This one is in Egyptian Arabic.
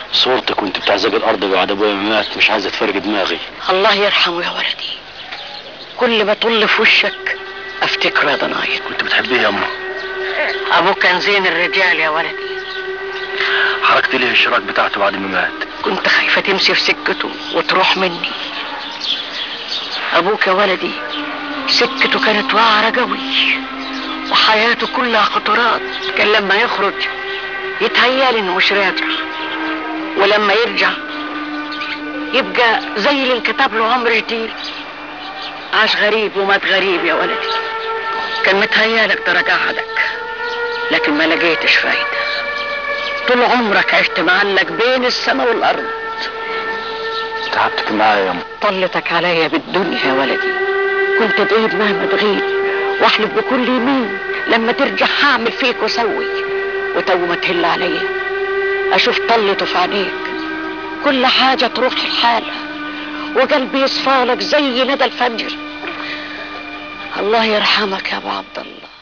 صورتك وانت بتعزق الارض بعد ابويا ما مات مش عايزه تفرق دماغي الله يرحمه يا ولدي كل ما طل في وشك افتكره يا ضنايا كنت بتحبيه يا اما ابوه كان زين الرجال يا ولدي حركت ليه الشراك بتاعته بعد ما مات كنت خايفة تمشي في سكته وتروح مني أبوك يا ولدي سكته كانت وعرة قوي وحياته كلها خطرات كان لما يخرج يتهيألي إنه مش راجع ولما يرجع يبقى زي اللي انكتب له عمر جديد عاش غريب ومات غريب يا ولدي كان متهيألك ده رجعدك لكن ما لقيتش فايده طول عمرك عشت معلق بين السماء والارض تعبتك معايا يا اما طلتك عليا بالدنيا يا ولدي كنت تغيب مهما تغيب واحلف بكل يمين لما ترجع هعمل فيك واسوي وتو ما تهل عليا اشوف طلته في عينيك كل حاجه تروح لحالها وقلبي يصفالك زي ندى الفجر الله يرحمك يا ابو عبد الله